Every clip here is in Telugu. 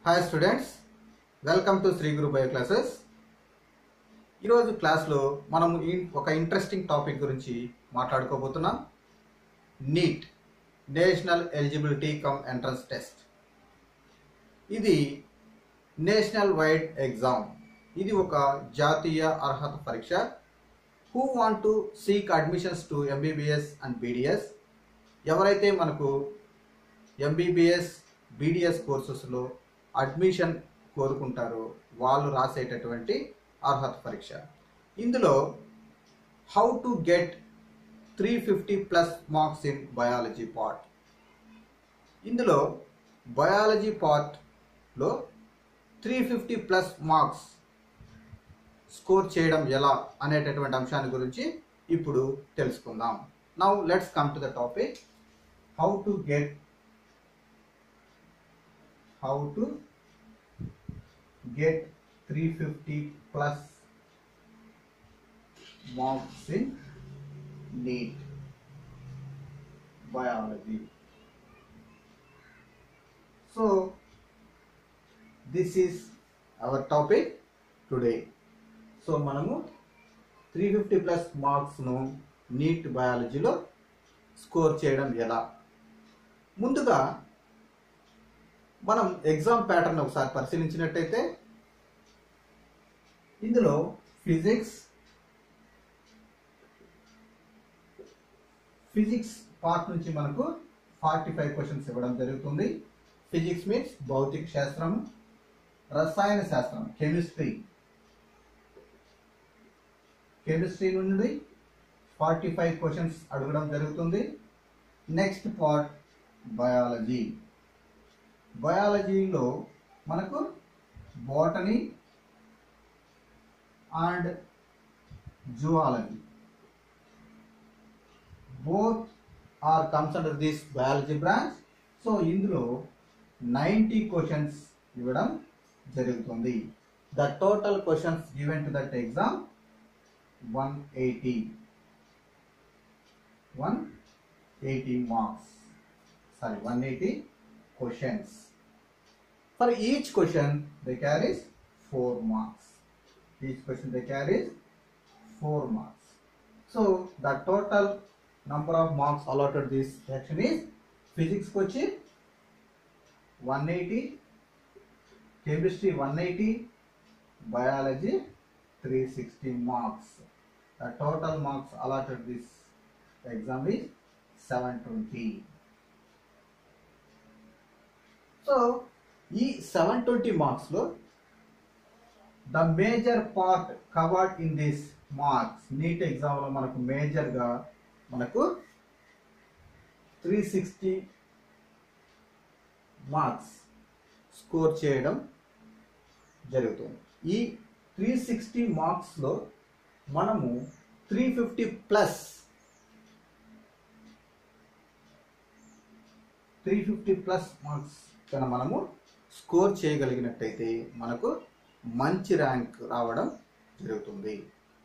Hi students welcome to Sri Guru bio classes ఈరోజు క్లాస్లో మనం ఇన్- ఒక ఇంట్రెస్టింగ్ టాపిక్ గురించి మాట్లాడుకోబోతున్నాం NEET national eligibility cum entrance test ఇది నేషనల్ వైడ్ ఎగ్జామ్ ఇది ఒక జాతీయ అర్హత పరీక్ష who want to seek admissions to MBBS and BDS ఎవరైతే మనకు ఎంబీబీఎస్ బీడిఎస్ కోర్సెస్లో అడ్మిషన్ కోరుకుంటారో వాళ్ళు రాసేటటువంటి అర్హత పరీక్ష ఇందులో how to get three fifty plus marks in biology part ఇందులో బయాలజీ పార్ట్లో three fifty plus marks score చేయడం ఎలా అనేటటువంటి అంశాన్ని గురించి ఇప్పుడు తెలుసుకుందాం now let's come to the topic how to get how to get 350 plus marks in NEET biology. So, this is our topic today. So మనము త్రీ ఫిఫ్టీ ప్లస్ మార్క్స్ను నీట్ బయాలజీలో స్కోర్ చేయడం ఎలా ముందుగా మనం ఎగ్జామ్ ప్యాటర్న్ ఒకసారి పరిశీలించినట్టయితే ఇందులో ఫిజిక్స్ ఫిజిక్స్ పార్ట్ నుంచి మనకు ఫార్టీ ఫైవ్ క్వశ్చన్స్ ఇవ్వడం జరుగుతుంది ఫిజిక్స్ మీన్స్ భౌతిక శాస్త్రం రసాయన శాస్త్రం కెమిస్ట్రీ కెమిస్ట్రీ నుండి ఫార్టీ ఫైవ్ క్వశ్చన్స్ అడగడం జరుగుతుంది నెక్స్ట్ పార్ట్ బయాలజీ బయాలజీలో మనకు botany and zoology both are comes under this biology branch so ఇందులో నైంటీ క్వశ్చన్స్ ఇవ్వడం జరుగుతుంది the total questions given to that exam one eighty one eighty marks sorry one eighty questions. For each question, they carries 4 marks. Each question they carries 4 marks. So, the total number of marks allotted this section is physics kochi 180, chemistry 180, biology 360 marks. The total marks allotted this exam is 720. So ఈ సెవెన్ ట్వంటీ మార్క్స్లో the major part covered in this marks NEET ఎగ్జామ్లో మనకు మేజర్గా మనకు త్రీ సిక్స్టీ మార్క్స్ స్కోర్ చేయడం జరుగుతుంది ఈ త్రీ సిక్స్టీ మార్క్స్లో మనము three fifty plus three fifty plus marks కనుక మనము స్కోర్ చేయగలిగినట్టయితే మనకు మంచి ర్యాంక్ రావడం జరుగుతుంది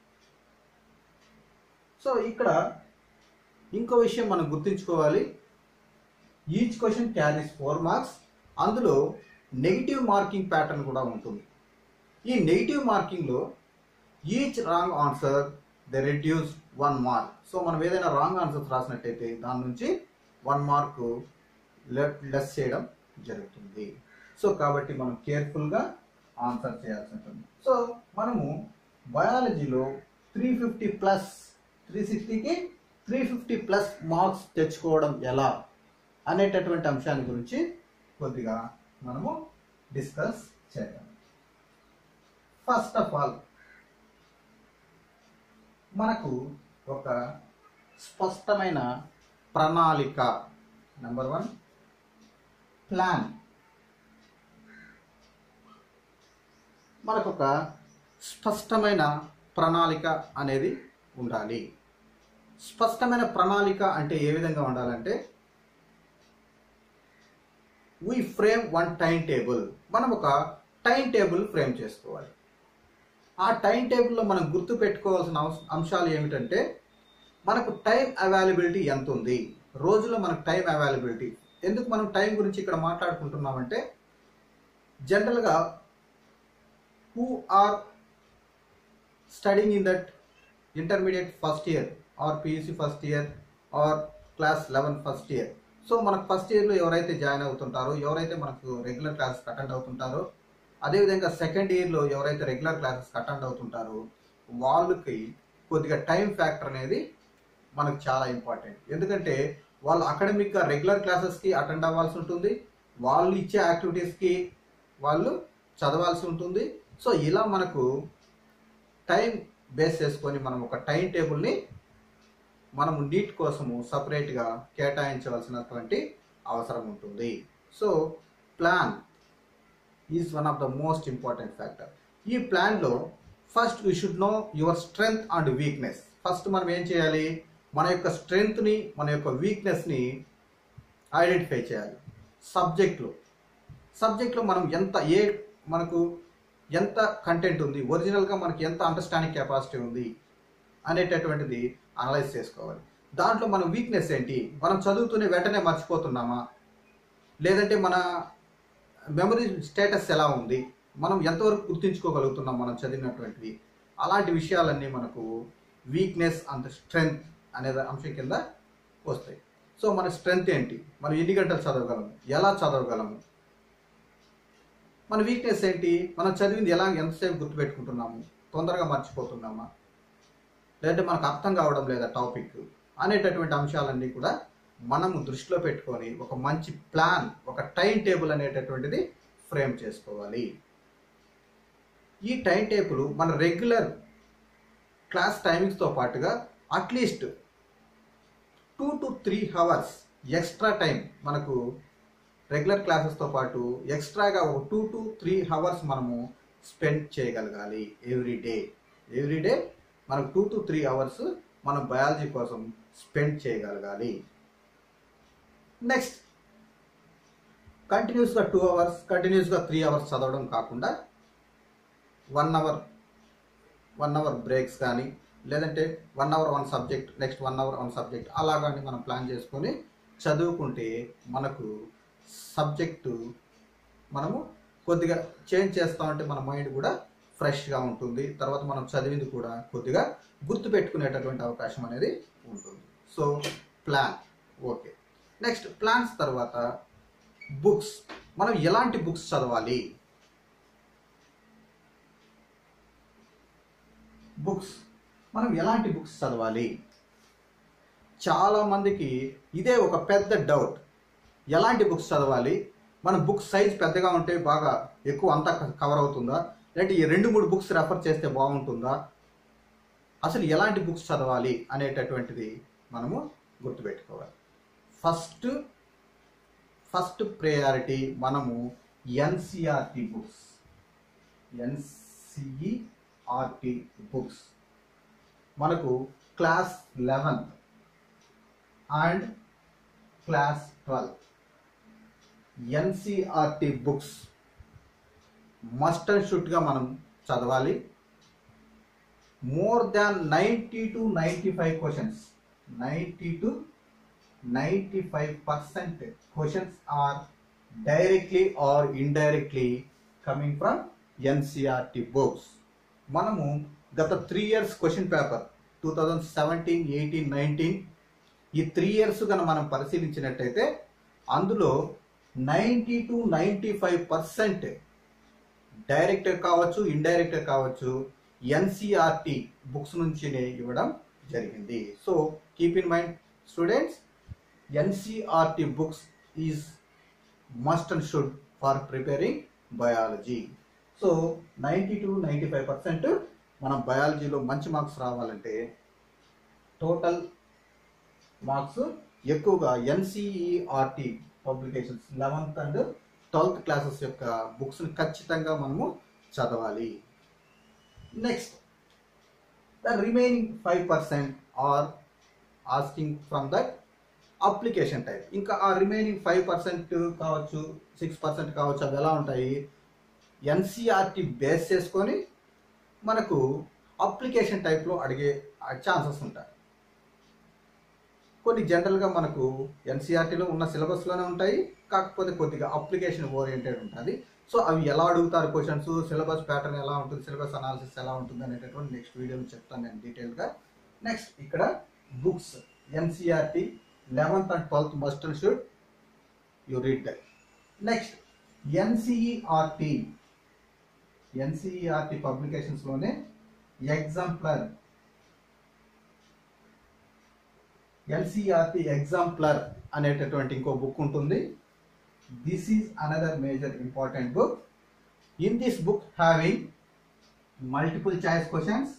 సో ఇక్కడ ఇంకో విషయం మనం గుర్తుంచుకోవాలి each question carries four marks అందులో నెగిటివ్ మార్కింగ్ ప్యాటర్న్ కూడా ఉంటుంది ఈ నెగిటివ్ మార్కింగ్లో each wrong answer the reduce one mark so మనం ఏదైనా రాంగ్ ఆన్సర్స్ రాసినట్టయితే దాని నుంచి వన్ మార్క్ లెస్ చేయడం జరుగుతుంది సో కాబట్టి మనం కేర్ఫుల్గా ఆన్సర్ చేయాల్సి ఉంటుంది సో మనము బయాలజీలో త్రీ ఫిఫ్టీ ప్లస్ త్రీ సిక్స్టీకి త్రీ ఫిఫ్టీ ప్లస్ మార్క్స్ తెచ్చుకోవడం ఎలా అనేటటువంటి అంశాన్ని గురించి కొద్దిగా మనము డిస్కస్ చేద్దాం ఫస్ట్ ఆఫ్ ఆల్ మనకు ఒక స్పష్టమైన ప్రణాళిక నెంబర్ వన్ ప్లాన్ మనకు ఒక స్పష్టమైన ప్రణాళిక అనేది ఉండాలి స్పష్టమైన ప్రణాళిక అంటే ఏ విధంగా ఉండాలంటే we frame one time table మనం ఒక టైం టేబుల్ ఫ్రేమ్ చేసుకోవాలి ఆ టైం టేబుల్లో మనం గుర్తు పెట్టుకోవాల్సిన అవస- అంశాలు ఏమిటంటే మనకు టైం అవైలబిలిటీ ఎంత ఉంది రోజులో మనకు టైం అవైలబిలిటీ ఎందుకు మనం టైం గురించి ఇక్కడ మాట్లాడుకుంటున్నామంటే జనరల్గా who are studying in that intermediate first year or PUC first year or class eleven first year so మనకు ఫస్ట్ ఇయర్లో ఎవరైతే జాయిన్ అవుతుంటారో ఎవరైతే మనకు రెగ్యులర్ క్లాసెస్ అటెండ్ అవుతుంటారో అదేవిధంగా సెకండ్ ఇయర్లో ఎవరైతే రెగ్యులర్ క్లాసెస్ అటెండ్ అవుతుంటారో వాళ్ళకి కొద్దిగా టైం ఫ్యాక్టర్ అనేది మనకు చాలా ఇంపార్టెంట్ ఎందుకంటే వాళ్ళు అకాడమిక్గా రెగ్యులర్ క్లాసెస్కి అటెండ్ అవ్వాల్సి ఉంటుంది వాళ్ళు ఇచ్చే యాక్టివిటీస్కి వాళ్ళు చదవాల్సి ఉంటుంది సో ఇలా మనకు టైం బేస్ చేసుకొని మనం ఒక టైం టేబుల్ని మనము నీట్ కోసము సపరేట్గా కేటాయించవలసినటువంటి అవసరం ఉంటుంది so plan is one of the most important factor ఈ ప్లాన్లో first you should know your strength and weakness first మనం ఏం చేయాలి మన యొక్క స్ట్రెంగ్త్ని మన యొక్క వీక్నెస్ని ఐడెంటిఫై చేయాలి సబ్జెక్ట్లో సబ్జెక్ట్లో మనం ఎంత ఏ మనకు ఎంత కంటెంట్ ఉంది ఒరిజినల్గా మనకి ఎంత అండర్స్టాండింగ్ కెపాసిటీ ఉంది అనేటటువంటిది అనలైజ్ చేసుకోవాలి దాంట్లో మన వీక్నెస్ ఏంటి మనం చదువుతూనే వెంటనే మర్చిపోతున్నామా లేదంటే మన మెమరీ స్టేటస్ ఎలా ఉంది మనం ఎంతవరకు గుర్తించుకోగలుగుతున్నాం మనం చదివినటువంటివి అలాంటి విషయాలన్నీ మనకు వీక్నెస్ అండ్ స్ట్రెంగ్త్ అనే అంశం కింద వస్తాయి సో మన స్ట్రెంగ్త్ ఏంటి మనం ఎన్ని గంటలు చదవగలము ఎలా చదవగలము మన వీక్నెస్ ఏంటి మనం చదివింది ఎలా ఎంతసేపు గుర్తుపెట్టుకుంటున్నాము తొందరగా మర్చిపోతున్నామా లేదంటే మనకు అర్థం కావడం లేదా టాపిక్ అనేటటువంటి అంశాలన్నీ కూడా మనము దృష్టిలో పెట్టుకొని ఒక మంచి ప్లాన్ ఒక టైం టేబుల్ అనేటటువంటిది ఫ్రేమ్ చేసుకోవాలి ఈ టైం టేబుల్ మన రెగ్యులర్ క్లాస్ టైమింగ్స్తో పాటుగా at least two to three hours extra time మనకు రెగ్యులర్ క్లాసెస్తో పాటు ఎక్స్ట్రాగా ఒక టూ టు త్రీ అవర్స్ మనము స్పెండ్ చేయగలగాలి ఎవ్రీ డే ఎవ్రీ డే మనకు టూ టు త్రీ అవర్స్ మనం బయాలజీ కోసం స్పెండ్ చేయగలగాలి నెక్స్ట్ కంటిన్యూస్గా టూ అవర్స్ కంటిన్యూస్గా త్రీ అవర్స్ చదవడం కాకుండా one hour one hour breaks కానీ లేదంటే one hour one subject next one hour one subject అలాగని మనం ప్లాన్ చేసుకొని చదువుకుంటే మనకు సబ్జెక్టు మనము కొద్దిగా చేంజ్ చేస్తా ఉంటే మన మైండ్ కూడా ఫ్రెష్గా ఉంటుంది తర్వాత మనం చదివింది కూడా కొద్దిగా గుర్తుపెట్టుకునేటటువంటి అవకాశం అనేది ఉంటుంది so plan okay next plans తర్వాత బుక్స్ మనం ఎలాంటి బుక్స్ చదవాలి బుక్స్ మనం ఎలాంటి బుక్స్ చదవాలి చాలా మందికి ఇదే ఒక పెద్ద డౌట్ ఎలాంటి బుక్స్ చదవాలి మన బుక్ సైజ్ పెద్దగా ఉంటే బాగా ఎక్కువ అంతా కవర్ అవుతుందా లేదంటే ఈ రెండు మూడు బుక్స్ రెఫర్ చేస్తే బాగుంటుందా అసలు ఎలాంటి బుక్స్ చదవాలి అనేటటువంటిది మనము గుర్తుపెట్టుకోవాలి ఫస్ట్ ఫస్ట్ ప్రయారిటీ మనము ఎన్సిఆర్టి బుక్స్ ఎన్సిఈఆర్టి బుక్స్ మనకు class eleventh and class twelve NCERT books must and షుడ్గా మనం చదవాలి more than ninety two ninety five questions ninety two ninety five percent questions are directly or indirectly coming from NCERT books మనము గత three years question paper two thousand seventeen eighteen nineteen ఈ త్రీ ఇయర్స్ కనుక మనం పరిశీలించినట్టయితే అందులో ninety two ninety five percent director కావచ్చు ఇండైరెక్టర్ కావచ్చు ఎన్సిఆర్టి బుక్స్ నుంచినే ఇవ్వడం జరిగింది so keep in mind students NCERT books is must and should for preparing biology so ninety two ninety five percent మనం బయాలజీలో మంచి మార్క్స్ రావాలంటే టోటల్ మార్క్స్ ఎక్కువగా NCERT publications eleventh and twelfth classes యొక్క బుక్స్ని ఖచ్చితంగా మనము చదవాలి next the remaining five percent are asking from that application type ఇంకా ఆ రిమైనింగ్ ఫైవ్ పర్సెంట్ కావచ్చు సిక్స్ పర్సెంట్ కావచ్చు అవి ఎలా ఉంటాయి ఎన్సీఆర్టీ బేస్ చేసుకొని మనకు అప్లికేషన్ టైప్లో అడిగే ఛాన్సెస్ ఉంటాయి కొన్ని జనరల్గా మనకు ఎన్సీఆర్టీలో ఉన్న సిలబస్లోనే ఉంటాయి కాకపోతే కొద్దిగా అప్లికేషన్ ఓరియంటెడ్ ఉంటుంది సో అవి ఎలా అడుగుతారు క్వశ్చన్స్ సిలబస్ ప్యాటర్న్ ఎలా ఉంటుంది సిలబస్ అనాలిసిస్ ఎలా ఉంటుంది అనేటటువంటి నెక్స్ట్ వీడియోలో చెప్తాను నేను డీటెయిల్గా నెక్స్ట్ ఇక్కడ books NCERT eleventh and twelfth must and should you read that next NCERT NCERT పబ్లికేషన్స్లోనే ఎగ్జాంప్లర్ ఎన్సీఆర్టీ ఎగ్జాంప్లర్ అనేటటువంటి ఇంకో బుక్ ఉంటుంది this is another major important book in this book having multiple choice questions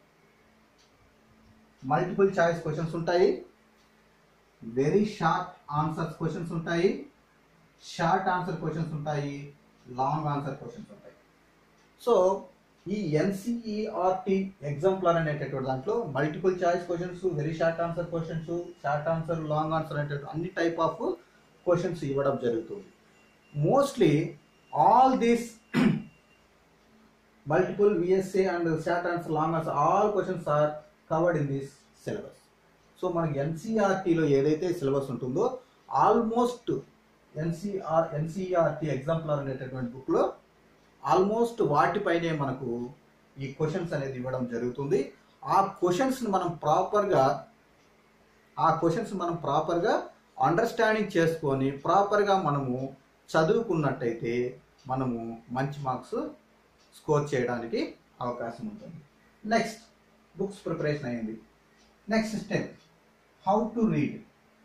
multiple choice questions ఉంటాయి వెరీ షార్ట్ ఆన్సర్స్ క్వశ్చన్స్ ఉంటాయి షార్ట్ ఆన్సర్ క్వశ్చన్స్ ఉంటాయి లాంగ్ ఆన్సర్ క్వశ్చన్స్ ఉంటాయి సో ఈ ఎన్సీఈఆర్టీ ఎగ్జాంపులర్ అనేటటువంటి దాంట్లో multiple choice questions very short answer questions short answer long answer అనేటటువంటి అన్ని టైప్ ఆఫ్ క్వశ్చన్స్ ఇవ్వడం జరుగుతుంది mostly all these multiple VSA and short answer long answer all questions are covered in this syllabus so మనకి ఎన్సీఆర్టీలో ఏదైతే సిలబస్ ఉంటుందో ఆల్మోస్ట్ ఎన్సీఆర్ ఎన్సీఆర్టీ ఎగ్జాంపులర్ అనేటటువంటి బుక్లో ఆల్మోస్ట్ వాటిపైనే మనకు ఈ క్వశ్చన్స్ అనేది ఇవ్వడం జరుగుతుంది ఆ క్వశ్చన్స్ని మనం ప్రాపర్గా ఆ క్వశ్చన్స్ మనం ప్రాపర్గా అండర్స్టాండింగ్ చేసుకొని ప్రాపర్గా మనము చదువుకున్నట్టయితే మనము మంచి మార్క్స్ స్కోర్ చేయడానికి అవకాశం ఉంటుంది నెక్స్ట్ బుక్స్ ప్రిపరేషన్ అయింది next step how to read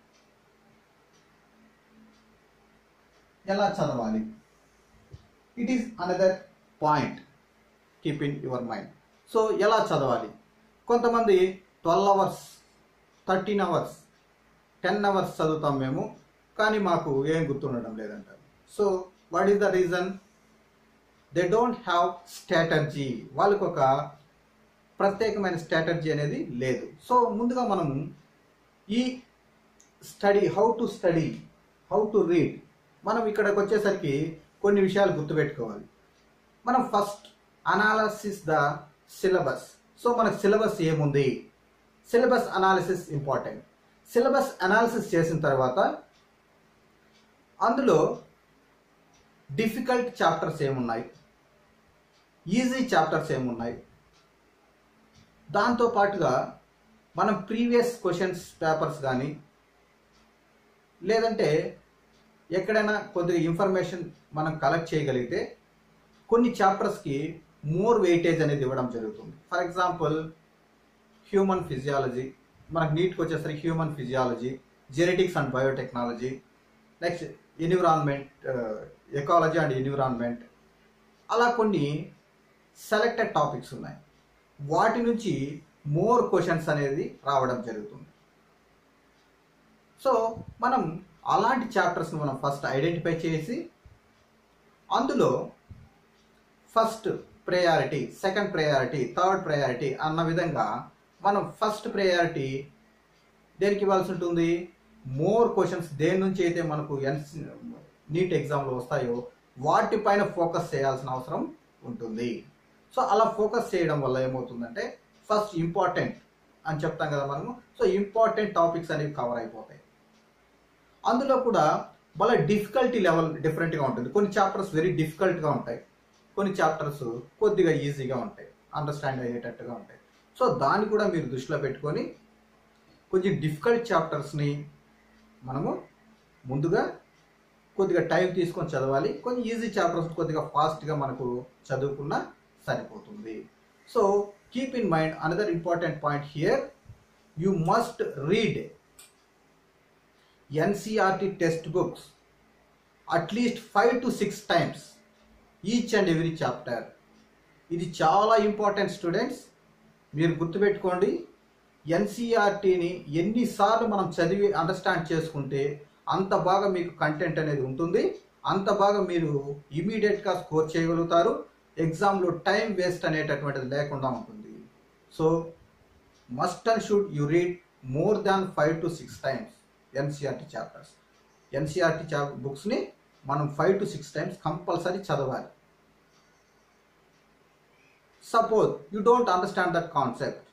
ఎలా చదవాలి it is another point keep in your mind so ఎలా చదవాలి కొంతమంది twelve hours thirteen hours ten hours చదువుతాం మేము కానీ మాకు ఏం గుర్తుండడం లేదంటారు so what is the reason they don't have strategy వాళ్ళకి ఒక ప్రత్యేకమైన స్ట్రాటజీ అనేది లేదు సో ముందుగా మనము ఈ study how to study how to read మనం ఇక్కడికి వచ్చేసరికి కొన్ని విషయాలు గుర్తుపెట్టుకోవాలి మనం first analysis the syllabus so మనకు సిలబస్ ఏముంది syllabus analysis important syllabus analysis చేసిన తర్వాత అందులో డిఫికల్ట్ చాప్టర్స్ ఏమున్నాయి ఈజీ చాప్టర్స్ ఏమున్నాయి దాంతో పాటుగా మనం ప్రీవియస్ క్వశ్చన్స్ పేపర్స్ కానీ లేదంటే ఎక్కడైనా కొద్దిగా ఇన్ఫర్మేషన్ మనం కలెక్ట్ చేయగలిగితే కొన్ని చాప్టర్స్కి మోర్ వెయిటేజ్ అనేది ఇవ్వడం జరుగుతుంది ఫర్ ఎగ్జాంపుల్ హ్యూమన్ ఫిజియాలజీ మనకు నీట్కి వచ్చేసరికి human physiology genetics and biotechnology next environment ecology and environment అలా కొన్ని సెలెక్టెడ్ టాపిక్స్ ఉన్నాయి వాటి నుంచి మోర్ క్వశ్చన్స్ అనేది రావడం జరుగుతుంది సో మనం అలాంటి చాప్టర్స్ని మనం ఫస్ట్ ఐడెంటిఫై చేసి అందులో first priority second priority third priority అన్న విధంగా మనం ఫస్ట్ ప్రయారిటీ దేనికి ఇవ్వాల్సి ఉంటుంది మోర్ క్వశ్చన్స్ దేని నుంచి అయితే మనకు ఎన్సీ నీట్ ఎగ్జామ్లో వస్తాయో వాటిపైన ఫోకస్ చేయాల్సిన అవసరం ఉంటుంది సో అలా ఫోకస్ చేయడం వల్ల ఏమవుతుందంటే ఫస్ట్ ఇంపార్టెంట్ అని చెప్తాం కదా మనము సో ఇంపార్టెంట్ టాపిక్స్ అనేవి కవర్ అయిపోతాయి అందులో కూడా వాళ్ళ డిఫికల్టీ లెవెల్ డిఫరెంట్గా ఉంటుంది కొన్ని చాప్టర్స్ వెరీ డిఫికల్ట్గా ఉంటాయి కొన్ని చాప్టర్స్ కొద్దిగా ఈజీగా ఉంటాయి అండర్స్టాండ్ అయ్యేటట్టుగా ఉంటాయి సో దాన్ని కూడా మీరు దృష్టిలో పెట్టుకొని కొంచెం డిఫికల్ట్ చాప్టర్స్ని మనము ముందుగా కొద్దిగా టైం తీసుకొని చదవాలి కొంచెం ఈజీ చాప్టర్స్ కొద్దిగా ఫాస్ట్గా మనకు చదువుకున్నా సరిపోతుంది so keep in mind another important point here you must read NCERT text books at least five to six times each and every chapter ఇది చాలా ఇంపార్టెంట్ స్టూడెంట్స్ మీరు గుర్తుపెట్టుకోండి ఎన్సీఆర్టీని ఎన్నిసార్లు మనం చదివి అండర్స్టాండ్ చేసుకుంటే అంత బాగా మీకు కంటెంట్ అనేది ఉంటుంది అంత బాగా మీరు ఇమీడియట్గా స్కోర్ చేయగలుగుతారు ఎగ్జామ్లో టైం వేస్ట్ అనేటటువంటిది లేకుండా ఉంటుంది so must and should you read more than five to six times NCERT chapters NCERT చా బుక్స్ని మనం five to six times compulsory చదవాలి suppose you don't understand that concept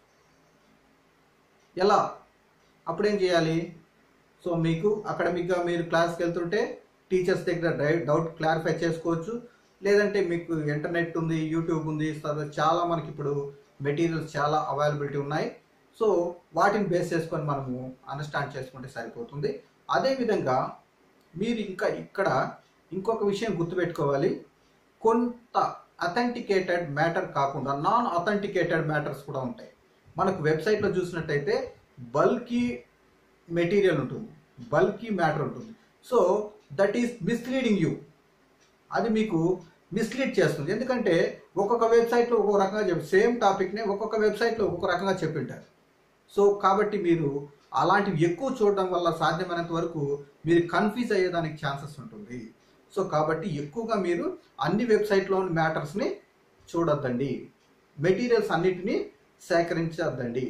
ఎలా అప్పుడేం చేయాలి సో మీకు అకాడమిక్గా మీరు క్లాస్కి వెళ్తుంటే టీచర్స్ దగ్గర డై- డౌట్ క్లారిఫై చేసుకోవచ్చు లేదంటే మీకు ఇంటర్నెట్ ఉంది యూట్యూబ్ ఉంది తర్వాత చాలా మనకి ఇప్పుడు మెటీరియల్స్ చాలా అవైలబిలిటీ ఉన్నాయి సో వాటిని బేస్ చేసుకొని మనము అండర్స్టాండ్ చేసుకుంటే సరిపోతుంది అదేవిధంగా మీరు ఇంకా ఇక్కడ ఇంకొక విషయం గుర్తుపెట్టుకోవాలి కొంత అథెంటికేటెడ్ మ్యాటర్ కాకుండా నాన్ అథెంటికేటెడ్ మ్యాటర్స్ కూడా ఉంటాయి మనకు వెబ్సైట్లో చూసినట్టయితే బల్కీ మెటీరియల్ ఉంటుంది బల్కీ మ్యాటర్ ఉంటుంది so that is misleading you అది మీకు మిస్లీడ్ చేస్తుంది ఎందుకంటే ఒక్కొక్క వెబ్సైట్లో ఒక్కొక్క రకంగా చెప్పి సేమ్ టాపిక్నే ఒక్కొక్క వెబ్సైట్లో ఒక్కొక్క రకంగా చెప్పింటారు సో కాబట్టి మీరు అలాంటివి ఎక్కువ చూడడం వల్ల సాధ్యమైనంత వరకు మీరు కన్ఫ్యూజ్ అయ్యేదానికి ఛాన్సెస్ ఉంటుంది సో కాబట్టి ఎక్కువగా మీరు అన్ని వెబ్సైట్లోని మ్యాటర్స్ని చూడొద్దండి మెటీరియల్స్ అన్నిటినీ సేకరించొద్దండి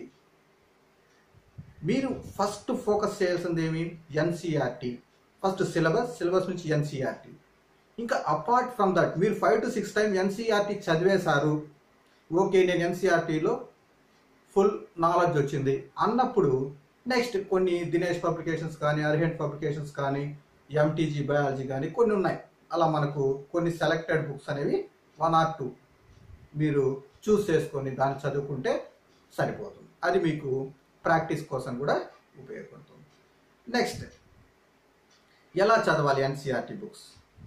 మీరు ఫస్ట్ ఫోకస్ చేయాల్సింది ఏమి ఎన్సీఆర్టీ ఫస్ట్ సిలబస్ సిలబస్ నుంచి ఎన్సీఆర్టీ ఇంకా అపార్ట్ ఫ్రమ్ దట్ మీరు five to six time NCERT చదివేశారు ఓకే నేను ఎన్సీఆర్టీలో ఫుల్ నాలెడ్జ్ వచ్చింది అన్నప్పుడు నెక్స్ట్ కొన్ని దినేష్ పబ్లికేషన్స్ కానీ అర్హెంట్ పబ్లికేషన్స్ కానీ ఎంటీజీ బయాలజీ కానీ కొన్ని ఉన్నాయి అలా మనకు కొన్ని సెలెక్టెడ్ బుక్స్ అనేవి వన్ ఆర్ టూ మీరు చూస్ చేసుకొని దాన్ని చదువుకుంటే సరిపోతుంది అది మీకు ప్రాక్టీస్ కోసం కూడా ఉపయోగపడుతుంది నెక్స్ట్ ఎలా చదవాలి ఎన్సీఆర్టీ బుక్స్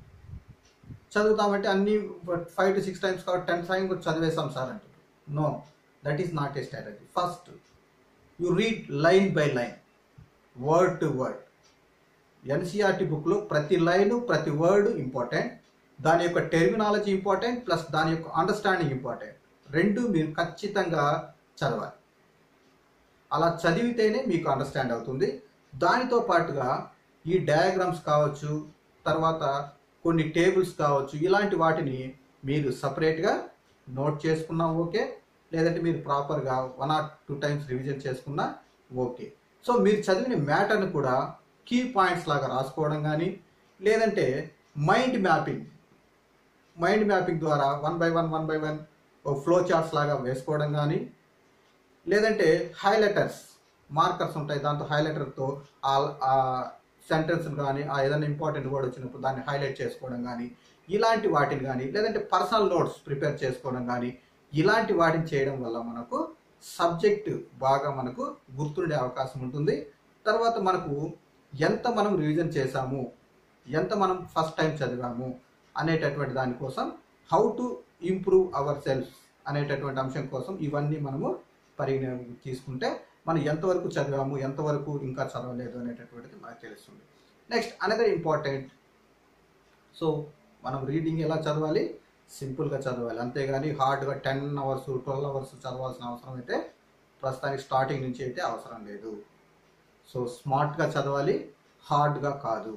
చదువుతామంటే అన్ని ఫైవ్ టు సిక్స్ టైమ్స్ కాబట్టి టెన్ టైమ్స్ కూడా చదివేసాం సార్ అంటారు no that is not a strategy first you read line by line word to word NCERT బుక్లో ప్రతి లైను ప్రతి వర్డ్ ఇంపార్టెంట్ దాని యొక్క టెర్మినాలజీ ఇంపార్టెంట్ ప్లస్ దాని యొక్క అండర్స్టాండింగ్ ఇంపార్టెంట్ రెండు మీరు ఖచ్చితంగా చదవాలి అలా చదివితేనే మీకు అండర్స్టాండ్ అవుతుంది దానితో పాటుగా ఈ డయాగ్రామ్స్ కావచ్చు తర్వాత కొన్ని టేబుల్స్ కావచ్చు ఇలాంటి వాటిని మీరు సపరేట్గా నోట్ చేసుకున్నా ఓకే లేదంటే మీరు ప్రాపర్గా one or two times revision చేసుకున్నా ఓకే సో మీరు చదివిన మ్యాటర్ని కూడా కీ పాయింట్స్ లాగా రాసుకోవడం కానీ లేదంటే మైండ్ మ్యాపింగ్ మైండ్ మ్యాపింగ్ ద్వారా one by one one by one flow charts లాగా వేసుకోవడం కానీ లేదంటే హైలైటర్స్ మార్కర్స్ ఉంటాయి దాంతో హైలైటర్తో ఆ సెంటెన్స్ కానీ ఆ ఏదైనా ఇంపార్టెంట్ వర్డ్ వచ్చినప్పుడు దాన్ని హైలైట్ చేసుకోవడం కానీ ఇలాంటి వాటిని కానీ లేదంటే పర్సనల్ నోట్స్ ప్రిపేర్ చేసుకోవడం కానీ ఇలాంటి వాటిని చేయడం వల్ల మనకు సబ్జెక్ట్ బాగా మనకు గుర్తుండే అవకాశం ఉంటుంది తర్వాత మనకు ఎంత మనం రివిజన్ చేశాము ఎంత మనం ఫస్ట్ టైం చదివాము అనేటటువంటి దానికోసం how to improve our self అనేటటువంటి అంశం కోసం ఇవన్నీ మనము పరిగణ తీసుకుంటే మనం ఎంతవరకు చదివాము ఎంతవరకు ఇంకా చదవలేదు అనేటటువంటిది మనకు తెలుస్తుంది నెక్స్ట్ అనదర్ ఇంపార్టెంట్ సో మనం రీడింగ్ ఎలా చదవాలి సింపుల్గా చదవాలి అంతేగాని హార్డ్గా టెన్ అవర్స్ ట్వెల్వ్ అవర్స్ చదవాల్సిన అవసరం అయితే ప్రస్తుతానికి స్టార్టింగ్ నుంచి అయితే అవసరం లేదు సో స్మార్ట్గా చదవాలి హార్డ్గా కాదు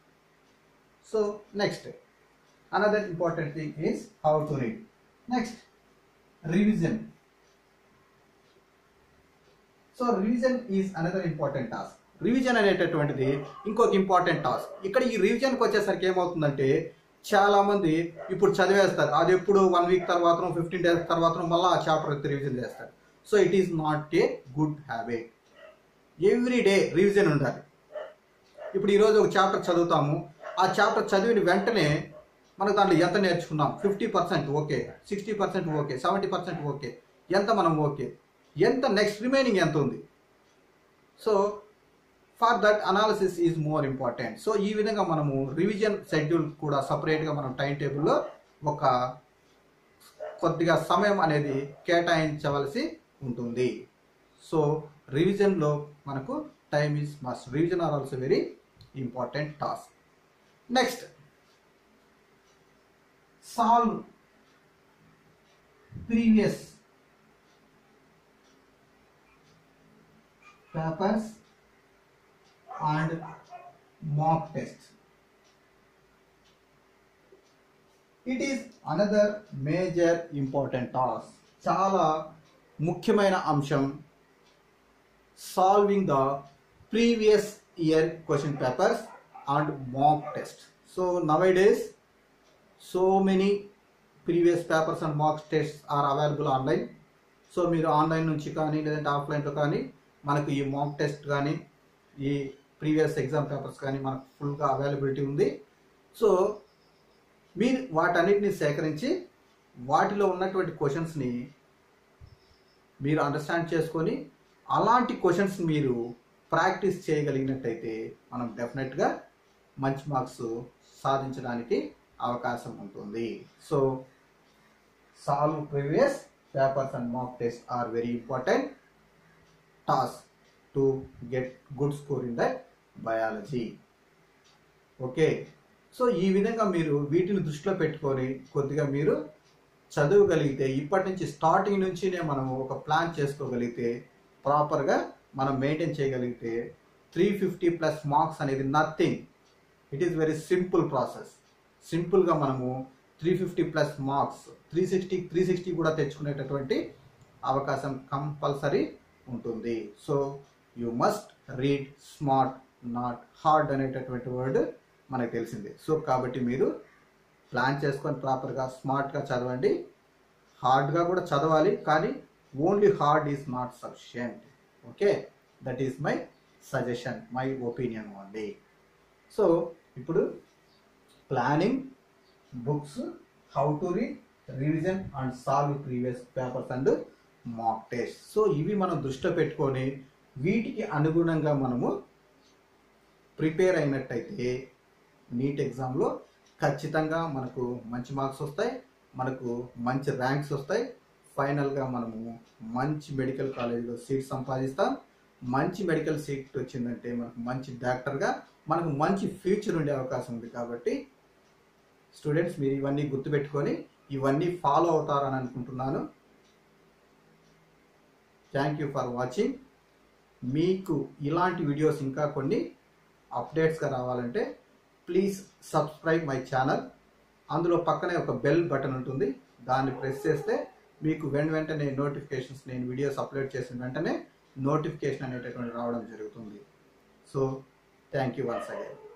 so next another important thing is how to read next revision so revision is another important task revision అనేటటువంటిది ఇంకొక ఇంపార్టెంట్ టాస్క్ ఇక్కడ ఈ రివిజన్కి వచ్చేసరికి ఏమవుతుందంటే చాలా మంది ఇప్పుడు చదివేస్తారు అది ఎప్పుడు వన్ వీక్ తర్వాత ఫిఫ్టీన్ డేస్ తర్వాత మళ్ళీ ఆ చాప్టర్ రివిజన్ చేస్తారు so it is not a good habit every day revision ఉండాలి ఇప్పుడు ఈరోజు ఒక చాప్టర్ చదువుతాము ఆ చాప్టర్ చదివిన వెంటనే మనకు దాంట్లో ఎంత నేర్చుకున్నాం fifty percent okay sixty percent okay seventy percent okay ఎంత మనం ఓకే ఎంత నెక్స్ట్ రిమైనింగ్ ఎంత ఉంది so for that analysis is more important so ఈ విధంగా మనము రివిజన్ షెడ్యూల్ కూడా సపరేట్గా మనం టైం టేబుల్లో ఒక కొద్దిగా సమయం అనేది కేటాయించవలసి ఉంటుంది సో రివిజన్లో మనకు time is must revision are also very important task next solve previous papers and mock test it is another major important task చాలా ముఖ్యమైన అంశం solving the previous year question papers and mock test so nowadays so many previous papers and marks test are available online so మీరు ఆన్లైన్ నుంచి కానీ లేదంటే ఆఫ్లైన్లో కానీ మనకు ఈ మాక్ టెస్ట్ కానీ ఈ ప్రీవియస్ ఎగ్జామ్ పేపర్స్ కానీ మనకు ఫుల్గా అవైలబిలిటీ ఉంది సో మీరు వాటన్నిటిని సేకరించి వాటిలో ఉన్నటువంటి క్వశ్చన్స్ని మీరు అండర్స్టాండ్ చేసుకొని అలాంటి క్వశ్చన్స్ మీరు ప్రాక్టీస్ చేయగలిగినట్టయితే మనం డెఫినెట్గా మంచి మార్క్స్ సాధించడానికి అవకాశం ఉంటుంది so solve previous papers and mock test are very important task to get good score in that biology okay so ఈ విధంగా మీరు వీటిని దృష్టిలో పెట్టుకొని కొద్దిగా మీరు చదవగలిగితే ఇప్పటి నుంచి స్టార్టింగ్ నుంచినే మనం ఒక ప్లాన్ చేసుకోగలిగితే ప్రాపర్గా మనం మెయింటైన్ చేయగలిగితే త్రీ ఫిఫ్టీ ప్లస్ మార్క్స్ అనేది nothing it is very simple process సింపుల్గా మనము three fifty plus marks three sixty three sixty కూడా తెచ్చుకునేటటువంటి అవకాశం కంపల్సరీ ఉంటుంది so you must read smart not hard అనేటటువంటి వర్డ్ మనకు తెలిసిందే సో కాబట్టి మీరు ప్లాన్ చేసుకొని ప్రాపర్గా స్మార్ట్గా చదవండి హార్డ్గా కూడా చదవాలి కానీ only hard is not sufficient okay that is my suggestion my opinion only so ఇప్పుడు planning books how to read revision and solve previous papers and mock test so ఇవి మనం దృష్టిలో పెట్టుకొని వీటికి అనుగుణంగా మనము ప్రిపేర్ అయినట్టయితే నీట్ ఎగ్జామ్లో ఖచ్చితంగా మనకు మంచి మార్క్స్ వస్తాయి మనకు మంచి ర్యాంక్స్ వస్తాయి ఫైనల్గా మనము మంచి మెడికల్ కాలేజీలో సీట్ సంపాదిస్తాం మంచి మెడికల్ సీట్ వచ్చిందంటే మనకు మంచి డాక్టర్గా మనకు మంచి ఫ్యూచర్ ఉండే అవకాశం ఉంది కాబట్టి స్టూడెంట్స్ మీరు ఇవన్నీ గుర్తుపెట్టుకొని ఇవన్నీ ఫాలో అవుతారని అనుకుంటున్నాను థ్యాంక్ యూ ఫర్ వాచింగ్ మీకు ఇలాంటి వీడియోస్ ఇంకా కొన్ని అప్డేట్స్గా రావాలంటే ప్లీజ్ సబ్స్క్రైబ్ మై ఛానల్ అందులో పక్కనే ఒక బెల్ బటన్ ఉంటుంది దాన్ని ప్రెస్ చేస్తే మీకు వెంట వెంటనే నోటిఫికేషన్స్ నేను వీడియోస్ అప్లోడ్ చేసిన వెంటనే నోటిఫికేషన్ అనేటటువంటి రావడం జరుగుతుంది so thank you once again